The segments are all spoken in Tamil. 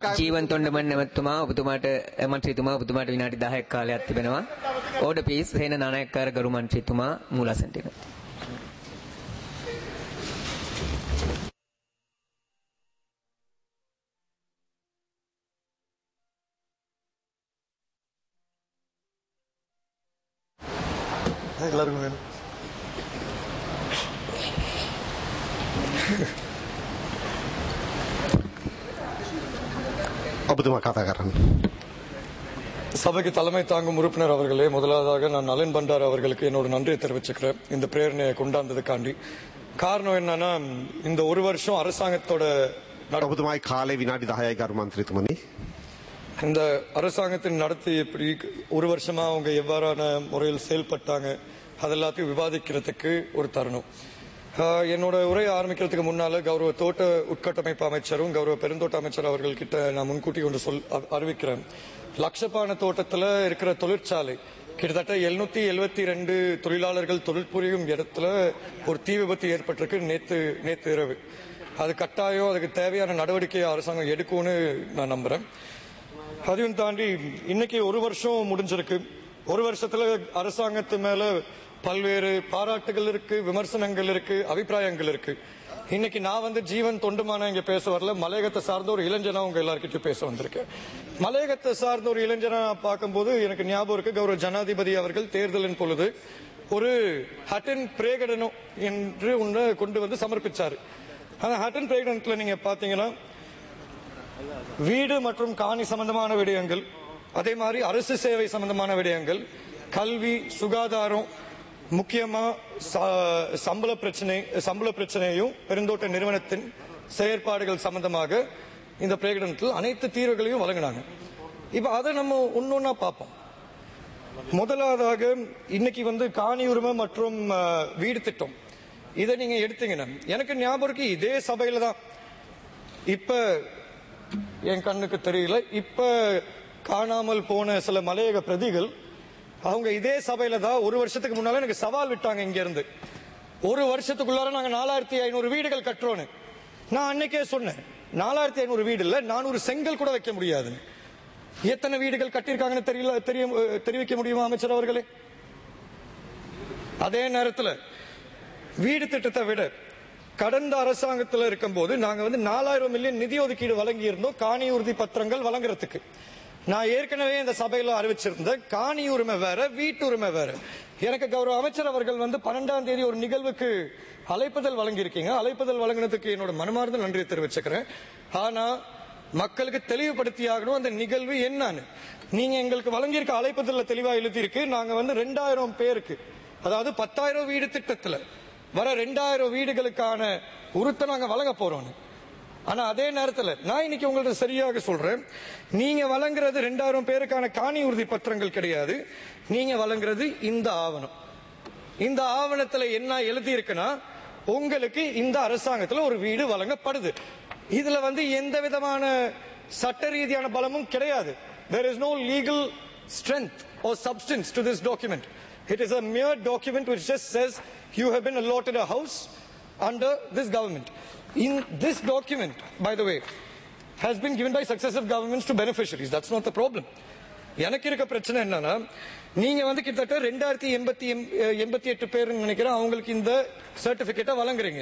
ජීවන් තොන්ඩමන් නැමැත්තුමා ඔබතුමාට මන්ත්‍රීතුමා ඔබතුමාට විනාඩි 10ක් කාලයක් තිබෙනවා. ඕඩර් ප්ලීස් සේන නානායක්කාර ගරු මන්ත්‍රීතුමා මූලාසනට එන්න. எல்லாருக்கும் வேணும் ඔබතුමා කතා කරන්න. சபைக்கு தலைமை தாங்கும் உறுப்பினர் அவர்களே முதலாவதாக நான் நலன் பண்டார் அவர்களுக்கு என்னோட நன்றியை தெரிவிச்சுக்கிறேன் இந்த பிரேரணையை கொண்டாந்ததுக்காண்டி காரணம் என்னன்னா இந்த ஒரு வருஷம் அரசாங்கத்தோட நட- ඔබතුමායි කාලේ විනාඩි 10යි ගරු මන්ත්‍රීතුමනි. இந்த அரசாங்கத்தின் நடத்தி எப்படி ஒரு வருஷமா அவங்க எவ்வாறான முறையில் செயல்பட்டாங்க அதெல்லாத்தையும் விவாதிக்கிறதுக்கு ஒரு தருணம் ஆஹ், என்னோட உரையை ஆரம்பிக்கிறதுக்கு முன்னால கௌரவ தோட்ட உட்கட்டமைப்பு அமைச்சரும் கௌரவ பெருந்தோட்ட அமைச்சர் அவர்கள் கிட்ட நான் முன்கூட்டி ஒன்று சொல் அ- அறிவிக்கிறேன் லட்சப்பான தோட்டத்துல இருக்கிற தொழிற்சாலை கிட்டத்தட்ட எழுநூத்தி எழுபத்தி ரெண்டு தொழிலாளர்கள் தொழில் புரியும் இடத்துல ஒரு தீ விபத்து ஏற்பட்டிருக்கு நேத்து நேத்து இரவு அது கட்டாயம் அதுக்கு தேவையான நடவடிக்கையை அரசாங்கம் எடுக்கும்னு நான் நம்புறேன் அதையும் தாண்டி இன்னைக்கு ஒரு வருஷம் முடிஞ்சிருக்கு ஒரு வருஷத்துல அரசாங்கத்து மேல பல்வேறு பாராட்டுகள் இருக்கு விமர்சனங்கள் இருக்கு அபிப்பிராயங்கள் இருக்கு இன்னைக்கு நான் வந்து ஜீவன் தொண்டுமான இங்க பேச வரல மலையகத்தை சார்ந்த ஒரு இளைஞனா உங்க எல்லார்கிட்டயும் பேச வந்திருக்கேன் மலையகத்தை சார்ந்த ஒரு இளைஞனா பார்க்கும்போது எனக்கு ஞாபகம் இருக்கு கௌரவ ஜனாதிபதி அவர்கள் தேர்தலின் பொழுது ஒரு ஹட்டன் பிரேகடனம் என்று ஒன்று கொண்டு வந்து சமர்ப்பிச்சாரு அந்த ஹட்டன் பிரேகடனத்துல நீங்க பாத்தீங்கன்னா வீடு மற்றும் காணி சம்பந்தமான விடயங்கள் அதே மாதிரி அரசு சேவை சம்பந்தமான விடயங்கள் கல்வி சுகாதாரம் முக்கியமா ச- சம்பள பிரச்சனை சம்பள பிரச்சனையும் பெருந்தோட்ட நிறுவனத்தின் செயற்பாடுகள் சம்பந்தமாக இந்த பிரகடனத்தில் அனைத்து தீர்வுகளையும் வழங்கினாங்க இப்ப அதை நம்ம ஒன்னொன்னா பார்ப்போம் முதலாவதாக இன்னைக்கு வந்து காணி உரிமை மற்றும் அஹ், வீடு திட்டம் இதை நீங்க எடுத்தீங்கன்னா எனக்கு ஞாபகம் இருக்கு இதே சபையில தான் இப்ப என் கண்ணுக்கு தெரியல இப்ப காணாமல் போன சில மலையக பிரதிகள் அவங்க இதே சபையில தான் ஒரு வருஷத்துக்கு முன்னால எனக்கு சவால் விட்டாங்க இங்க இருந்து ஒரு வருஷத்துக்குள்ளார நாங்க நாலாயிரத்தி ஐநூறு வீடுகள் கட்டுறோன்னு நான் அன்னைக்கே சொன்னேன் நாலாயிரத்தி ஐநூறு வீடு இல்ல நானூறு செங்கல் கூட வைக்க முடியாதுன்னு எத்தனை வீடுகள் கட்டியிருக்காங்கன்னு தெரியல தெரிய தெரிவிக்க முடியுமா அமைச்சர் அவர்களே அதே நேரத்துல வீடு திட்டத்தை விட கடந்த அரசாங்கத்தில் இருக்கும்போது நாங்க வந்து நாலாயிரம் மில்லியன் நிதி ஒதுக்கீடு வழங்கி இருந்தோம் காணி உறுதி பத்திரங்கள் வழங்குறதுக்கு நான் ஏற்கனவே இந்த சபையில அறிவிச்சிருந்தேன் காணி உரிமை வேற வீட்டு உரிமை வேற எனக்கு கௌரவ அமைச்சர் அவர்கள் வந்து பன்னெண்டாம் தேதி ஒரு நிகழ்வுக்கு அழைப்புதல் வழங்கியிருக்கீங்க அழைப்புதல் வழங்கினதுக்கு என்னோட மனமார்ந்த நன்றியை தெரிவிச்சுக்கிறேன் ஆனா மக்களுக்கு தெளிவுபடுத்தி ஆகணும் அந்த நிகழ்வு என்னன்னு நீங்க எங்களுக்கு வழங்கியிருக்க அழைப்புதல்ல தெளிவா எழுதியிருக்கு நாங்க வந்து ரெண்டாயிரம் பேருக்கு அதாவது பத்தாயிரம் வீடு திட்டத்துல வர ரெண்டாயிரம் வீடுகளுக்கான உருத்தை நாங்க வழங்க போறோம் ஆனா அதே நேரத்துல நான் இன்னைக்கு உங்கள்ட்ட சரியாக சொல்றேன் நீங்க வழங்குறது ரெண்டாயிரம் பேருக்கான காணி உறுதி பத்திரங்கள் கிடையாது நீங்க வழங்குறது இந்த ஆவணம் இந்த ஆவணத்துல என்ன எழுதி இருக்குன்னா உங்களுக்கு இந்த அரசாங்கத்துல ஒரு வீடு வழங்கப்படுது இதுல வந்து எந்த விதமான சட்ட ரீதியான பலமும் கிடையாது there is no legal strength or substance to this document it is a mere document which just says you have been allotted a house under this government in this document by the way has been given by successive governments to beneficiaries that's not the problem எனக்கு இருக்க பிரச்சனை என்னன்னா நீங்க வந்து கிட்டத்தட்ட ரெண்டாயிரத்தி எண்பத்தி எண்பத்தி எட்டு பேர் நினைக்கிறேன் அவங்களுக்கு இந்த சர்டிபிகேட்டை வழங்குறீங்க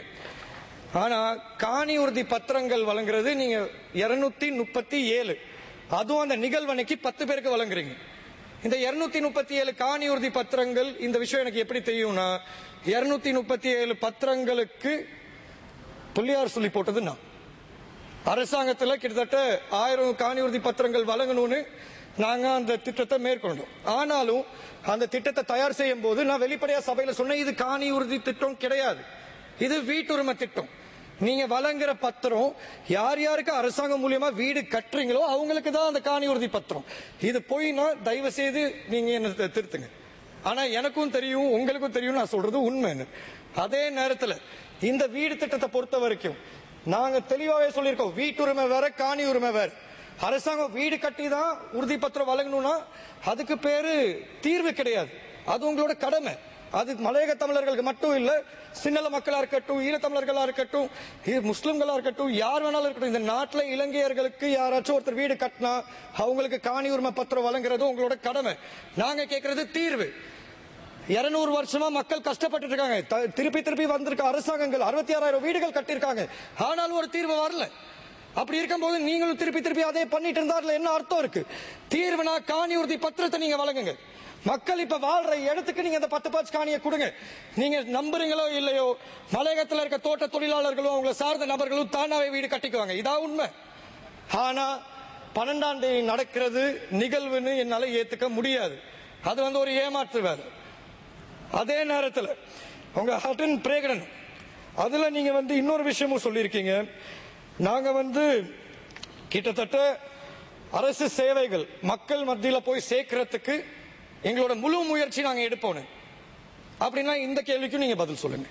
ஆனா காணி உறுதி பத்திரங்கள் வழங்குறது நீங்க இருநூத்தி முப்பத்தி ஏழு அதுவும் அந்த நிகழ்வனைக்கு பத்து பேருக்கு வழங்குறீங்க இந்த இருநூத்தி முப்பத்தி ஏழு காணி உறுதி பத்திரங்கள் இந்த விஷயம் எனக்கு எப்படி தெரியும்னா இருநூத்தி முப்பத்தி ஏழு பத்திரங்களுக்கு புள்ளியார் சொல்லி போட்டது நான் அரசாங்கத்துல கிட்டத்தட்ட ஆயிரம் காணி உறுதி பத்திரங்கள் வழங்கணும்னு நாங்க அந்த திட்டத்தை மேற்கொண்டோம் ஆனாலும் அந்த திட்டத்தை தயார் செய்யும் போது நான் வெளிப்படையா சபையில சொன்னேன் இது காணி உறுதி திட்டம் கிடையாது இது வீட்டுரிமை திட்டம் நீங்க வழங்குற பத்திரம் யார் யாருக்கு அரசாங்கம் மூலியமா வீடு கட்டுறீங்களோ அவங்களுக்கு தான் அந்த காணி உறுதி பத்திரம் இது போயினா தயவு செய்து நீங்க என்ன தி- திருத்துங்க ஆனா எனக்கும் தெரியும் உங்களுக்கும் தெரியும் நான் சொல்றது உண்மைன்னு அதே நேரத்துல இந்த வீடு திட்டத்தை பொறுத்த வரைக்கும் நாங்க தெளிவாவே சொல்லியிருக்கோம் வீட்டுரிமை வேற காணி உரிமை வேற அரசாங்கம் வீடு கட்டி தான் உறுதிப்பத்திரம் வழங்கணும்னா அதுக்கு பேரு தீர்வு கிடையாது அது உங்களோட கடமை அது மலையக தமிழர்களுக்கு மட்டும் இல்ல சிங்கள மக்களா இருக்கட்டும் ஈழத்தமிழர்களா இருக்கட்டும் இ- முஸ்லிம்களா இருக்கட்டும் யார் வேணாலும் இருக்கட்டும் இந்த நாட்டுல இலங்கையர்களுக்கு யாராச்சும் ஒருத்தர் வீடு கட்டினா அவங்களுக்கு காணி உரிமை பத்திரம் வழங்குறது உங்களோட கடமை நாங்க கேட்கறது தீர்வு இருநூறு வருஷமா மக்கள் கஷ்டப்பட்டு இருக்காங்க த- திருப்பி திருப்பி வந்திருக்க அரசாங்கங்கள் அறுபத்தி ஆறாயிரம் வீடுகள் கட்டியிருக்காங்க ஆனாலும் ஒரு தீர்வு வரல அப்படி இருக்கும்போது நீங்களும் திருப்பி திருப்பி அதே பண்ணிட்டு இருந்தார்ல என்ன அர்த்தம் இருக்கு தீர்வுனா காணி உறுதி பத்திரத்தை நீங்க வழங்குங்க மக்கள் இப்ப வாழ்ற இடத்துக்கு நீங்க அந்த பத்து பாச்சு காணியை கொடுங்க நீங்க நம்புறீங்களோ இல்லையோ மலையகத்துல இருக்க தோட்ட தொழிலாளர்களும் அவங்களை சார்ந்த நபர்களும் தானாவே வீடு கட்டிக்குவாங்க இதா உண்மை ஆனா பன்னெண்டாம் தேதி நடக்கிறது நிகழ்வுன்னு என்னால ஏத்துக்க முடியாது அது வந்து ஒரு ஏமாற்று வேலை அதே நேரத்தில் உங்க ஹட்டன் பிரேகடன் அதுல நீங்க வந்து இன்னொரு விஷயமும் சொல்லியிருக்கீங்க நாங்க வந்து கிட்டத்தட்ட அரசு சேவைகள் மக்கள் மத்தியில போய் சேர்க்கறதுக்கு எங்களோட முழு முயற்சி நாங்க எடுப்போம் அப்படின்னா இந்த கேள்விக்கும் நீங்க பதில் சொல்லுங்க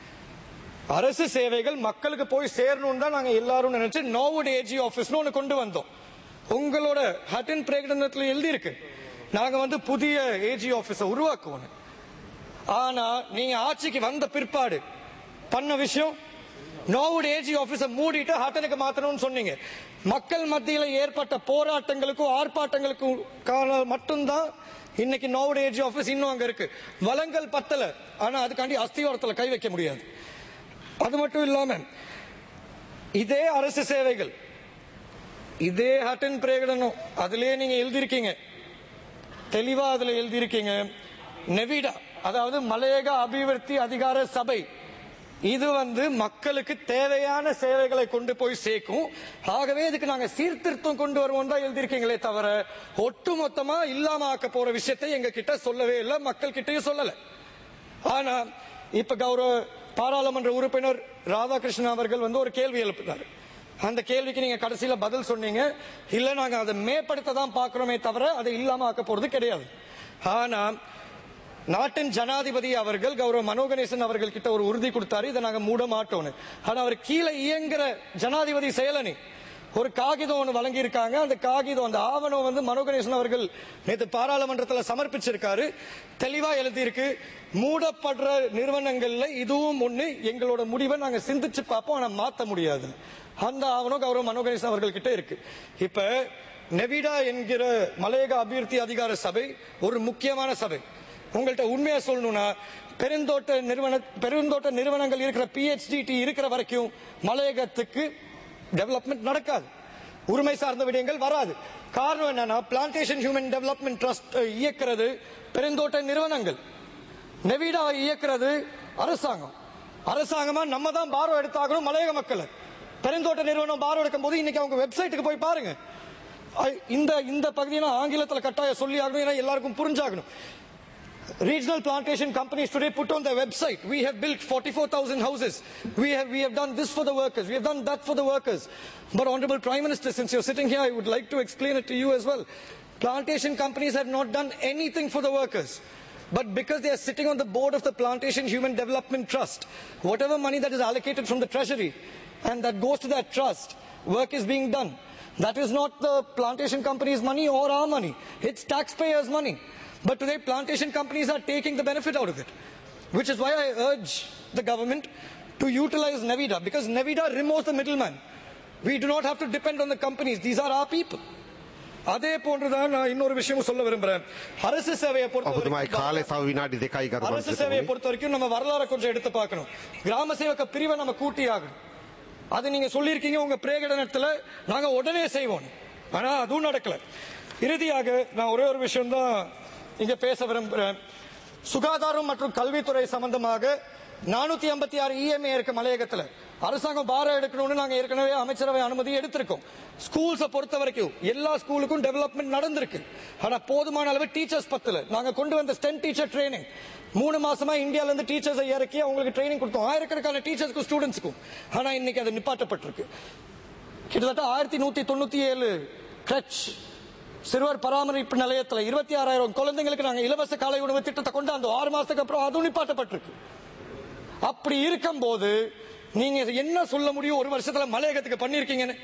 அரசு சேவைகள் மக்களுக்கு போய் சேரணும் தான் நாங்க எல்லாரும் நினைச்சு நோவுட் ஏஜி ஆபீஸ்னு ஒண்ணு கொண்டு வந்தோம் உங்களோட ஹட்டன் பிரேகடனத்துல எழுதி இருக்கு நாங்க வந்து புதிய ஏஜி ஆபீஸ உருவாக்குவோம் ஆனா நீங்க ஆட்சிக்கு வந்த பிற்பாடு பண்ண விஷயம் நோவுட் ஏஜி ஆபீஸ மூடிட்டு ஹட்டனுக்கு மாத்தணும்னு சொன்னீங்க மக்கள் மத்தியில ஏற்பட்ட போராட்டங்களுக்கும் ஆர்ப்பாட்டங்களுக்கும் காரணம் மட்டும்தான் இன்னைக்கு நோவுட் ஏஜி ஆபீஸ் இன்னும் அங்க இருக்கு வளங்கள் பத்தல ஆனா அதுக்காண்டி அஸ்திவாரத்துல கை வைக்க முடியாது அது மட்டும் இல்லாம இதே அரசு சேவைகள் இதே ஹட்டன் பிரேகடனம் அதுலயே நீங்க எழுதியிருக்கீங்க தெளிவா அதுல எழுதியிருக்கீங்க நெவிடா அதாவது மலையக அபிவிருத்தி அதிகார சபை இது வந்து மக்களுக்கு தேவையான சேவைகளை கொண்டு போய் சேர்க்கும் ஆகவே இதுக்கு நாங்க சீர்திருத்தம் கொண்டு வருவோம் தான் எழுதியிருக்கீங்களே தவிர ஒட்டுமொத்தமா இல்லாம ஆக்க போற விஷயத்தை எங்க கிட்ட சொல்லவே இல்லை மக்கள் கிட்டயும் சொல்லல ஆனா இப்ப கௌரவ பாராளுமன்ற உறுப்பினர் ராதாகிருஷ்ணன் அவர்கள் வந்து ஒரு கேள்வி எழுப்பினார் அந்த கேள்விக்கு நீங்க கடைசியில பதில் சொன்னீங்க இல்ல நாங்க அதை மேம்படுத்த தான் பாக்குறோமே தவிர அதை இல்லாம ஆக்க போறது கிடையாது ஆனா நாட்டின் ஜனாதிபதி அவர்கள் கௌரவ மனோகணேசன் அவர்கள் கிட்ட ஒரு உறுதி கொடுத்தாரு இதை நாங்க மூட மாட்டோம்னு ஆனா அவர் கீழே இயங்குற ஜனாதிபதி செயலனி ஒரு காகிதம் ஒன்று வழங்கியிருக்காங்க அந்த காகிதம் அந்த ஆவணம் வந்து மனோகணேசன் அவர்கள் நேற்று பாராளுமன்றத்தில் சமர்ப்பிச்சிருக்காரு தெளிவா எழுதியிருக்கு மூடப்படுற நிறுவனங்கள்ல இதுவும் ஒண்ணு எங்களோட முடிவை நாங்க சிந்திச்சு பார்ப்போம் ஆனா மாத்த முடியாது அந்த ஆவணம் கௌரவ மனோகணேசன் அவர்கள் கிட்ட இருக்கு இப்ப நெவிடா என்கிற மலையக அபிவிருத்தி அதிகார சபை ஒரு முக்கியமான சபை உங்கள்ட்ட உண்மையா சொல்லணும்னா பெருந்தோட்ட நிறுவன பெருந்தோட்ட நிறுவனங்கள் இருக்கிற பிஹெச்டிடி இருக்கிற வரைக்கும் மலையகத்துக்கு டெவலப்மெண்ட் நடக்காது உரிமை சார்ந்த விடயங்கள் வராது காரணம் என்னன்னா பிளான்டேஷன் ஹியூமன் டெவலப்மெண்ட் ட்ரஸ்ட் இயக்கிறது பெருந்தோட்ட நிறுவனங்கள் நெவிடாவை இயக்கிறது அரசாங்கம் அரசாங்கமா நம்ம தான் பாரோ எடுத்தாகணும் மலையக மக்களை பெருந்தோட்ட நிறுவனம் பாரோ எடுக்கும் போது இன்னைக்கு அவங்க வெப்சைட்டுக்கு போய் பாருங்க ஐ- இந்த இந்த பகுதியை நான் ஆங்கிலத்துல கட்டாயம் சொல்லி ஆகணும் ஏன்னா எல்லாருக்கும் புரிஞ்சாகணும் Regional plantation companies today put on their website, we have built 44,000 houses. We have, we have done this for the workers. We have done that for the workers. But Honorable Prime Minister, since you're sitting here, I would like to explain it to you as well. Plantation companies have not done anything for the workers. But because they are sitting on the board of the Plantation Human Development Trust, whatever money that is allocated from the treasury and that goes to that trust, work is being done. That is not the plantation company's money or our money. It's taxpayers' money. But today plantation companies are taking the benefit out of it. Which is why I urge the government to utilize Navida because Navida removes the middleman. We do not have to depend on the companies. These are our people. அதே போன்றுதான் நான் இன்னொரு விஷயமும் சொல்ல விரும்புறேன் அரசு சேவையை ඔබතුමායි பொறுத்த කාලය සව විනාඩි දෙකයි ගරු அரசு சேவையை මන්ත්‍රීතුමනි. பொறுத்த வரைக்கும் நம்ம வரலாறை கொஞ்சம் எடுத்து பார்க்கணும் கிராம சேவக பிரிவை நம்ம கூட்டி ஆகணும் அது நீங்க சொல்லியிருக்கீங்க உங்க பிரேகடனத்துல நாங்க உடனே செய்வோம் ஆனா அதுவும் நடக்கல இறுதியாக நான் ஒரே ஒரு விஷயம் தான் இங்க பேச விரும்புறேன் சுகாதாரம் மற்றும் கல்வித்துறை சம்பந்தமாக நானூத்தி ஐம்பத்தி ஆறு இஎம்ஏ இருக்கு மலையகத்துல அரசாங்கம் பாரம் எடுக்கணும்னு நாங்க ஏற்கனவே அமைச்சரவை அனுமதி எடுத்திருக்கோம் ஸ்கூல்ஸை பொறுத்த வரைக்கும் எல்லா ஸ்கூலுக்கும் டெவலப்மெண்ட் நடந்திருக்கு ஆனா போதுமான அளவு டீச்சர்ஸ் பத்தல நாங்க கொண்டு வந்த ஸ்டென் டீச்சர் ட்ரைனிங் மூணு மாசமா இந்தியால இருந்து டீச்சர்ஸை இறக்கி அவங்களுக்கு ட்ரைனிங் கொடுத்தோம் ஆயிரக்கணக்கான டீச்சர்ஸ்க்கும் ஸ்டூடெண்ட்ஸ்க்கும் ஆனா இன்னைக்கு அது நிப்பாட்டப்பட்டிருக்கு கிட்டத்தட்ட ஆயிரத்தி நூத்தி தொண்ணூத்தி ஏழு கிரச் சிறுவர் பராமரிப்பு நிலையத்துல இருபத்தி ஆறாயிரம் குழந்தைங்களுக்கு நாங்க இலவச காலை உணவு திட்டத்தை கொண்டாந்தோம் ஆறு மாசத்துக்கு அப்புறம் அதுவும் நிப்பாட்டப்பட்டிருக்கு அப்படி இருக்கும்போது நீங்க என்ன சொல்ல முடியும் ஒரு வருஷத்துல மலையகத்துக்கு பண்ணிருக்கீங்கன்னு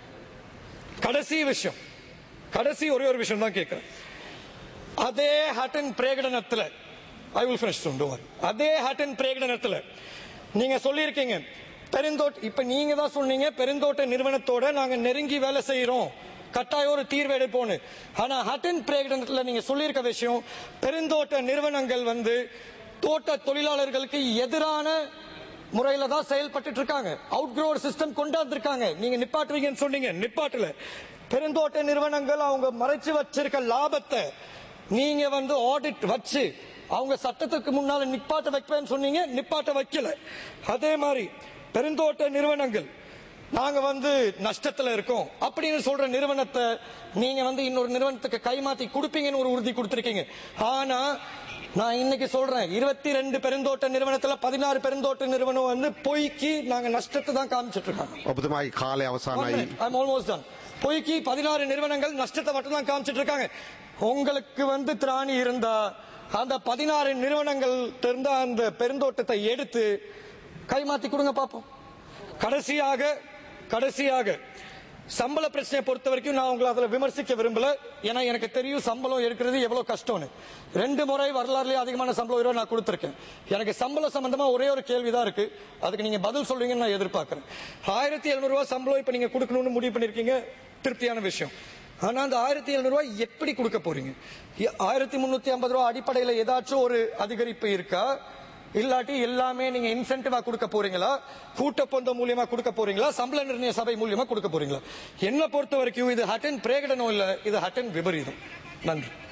கடைசி விஷயம் கடைசி ஒரே ஒரு விஷயம் தான் கேட்கிறேன் அதே ஹட்டன் பிரேகடனத்துல I will finish soon don't worry. அதே ஹட்டன் பிரேகடனத்துல நீங்க சொல்லியிருக்கீங்க பெருந்தோட்ட இப்ப நீங்க தான் சொன்னீங்க பெருந்தோட்ட நிறுவனத்தோட நாங்க நெருங்கி வேலை செய்யறோம் கட்டாயம் ஒரு தீர்வு எடுப்போம்னு ஆனா ஹட்டன் பிரேகடனத்துல நீங்க சொல்லியிருக்க விஷயம் பெருந்தோட்ட நிறுவனங்கள் வந்து தோட்ட தொழிலாளர்களுக்கு எதிரான முறையில தான் செயல்பட்டு இருக்காங்க அவுட் க்ரோவர் சிஸ்டம் கொண்டாந்துருக்காங்க நீங்க நிப்பாட்டுவீங்கன்னு சொன்னீங்க நிப்பாட்டல பெருந்தோட்ட நிறுவனங்கள் அவங்க மறைச்சு வச்சிருக்க லாபத்தை நீங்க வந்து ஆடிட் வச்சு அவங்க சட்டத்துக்கு முன்னால நிப்பாட்ட வைப்பேன்னு சொன்னீங்க நிப்பாட்ட வைக்கல அதே மாதிரி பெருந்தோட்ட நிறுவனங்கள் நாங்க வந்து நஷ்டத்துல இருக்கோம் அப்படின்னு சொல்ற நிறுவனத்தை நீங்க வந்து இன்னொரு நிறுவனத்துக்கு கைமாத்தி கொடுப்பீங்கன்னு ஒரு உறுதி கொடுத்திருக்கீங்க ஆனா நான் இன்னைக்கு சொல்றேன் இருபத்தி ரெண்டு பெருந்தோட்ட நிறுவனத்துல பதினாறு பெருந்தோட்ட நிறுவனம் வந்து பொய்க்கு நாங்க நஷ்டத்தை தான் காமிச்சிட்டு இருக்காங்க ඔබතුමායි කාලය අවසානයි I'm almost done. பொய்க்கு பதினாறு நிறுவனங்கள் நஷ்டத்தை மட்டும் தான் காமிச்சிட்டு இருக்காங்க உங்களுக்கு வந்து திராணி இருந்தா அந்த பதினாறு நிறுவனங்கள் இருந்த அந்த பெருந்தோட்டத்தை எடுத்து கைமாத்தி கொடுங்க பார்ப்போம் கடைசியாக கடைசியாக சம்பள பிரச்சனையை பொறுத்த வரைக்கும் நான் உங்களை அதுல விமர்சிக்க விரும்பல ஏன்னா எனக்கு தெரியும் சம்பளம் எடுக்கிறது எவ்வளவு கஷ்டம்னு ரெண்டு முறை வரலாறுலயே அதிகமான சம்பளம் உயர்வு நான் கொடுத்திருக்கேன் எனக்கு சம்பள சம்பந்தமா ஒரே ஒரு கேள்விதான் இருக்கு அதுக்கு நீங்க பதில் சொல்வீங்கன்னு நான் எதிர்பார்க்கிறேன் ஆயிரத்தி எழுநூறு ரூபாய் சம்பளம் இப்ப நீங்க கொடுக்கணும்னு முடிவு பண்ணிருக்கீங்க திருப்தியான விஷயம் ஆனா அந்த ஆயிரத்தி எழுநூறு ரூபாய் எப்படி கொடுக்க போறீங்க ஆயிரத்தி முன்னூத்தி ஐம்பது ரூபாய் அடிப்படையில ஏதாச்சும் ஒரு அதிகரிப்பு இருக்கா இல்லாட்டி எல்லாமே நீங்க இன்சென்டிவா கொடுக்க போறீங்களா கூட்டப்பொந்த மூலியமா கொடுக்க போறீங்களா சம்பள நிர்ணய சபை மூலியமா கொடுக்க போறீங்களா என்ன பொறுத்த வரைக்கும் இது ஹட்டன் பிரேகடனம் இல்ல இது ஹட்டன் விபரீதம் நன்றி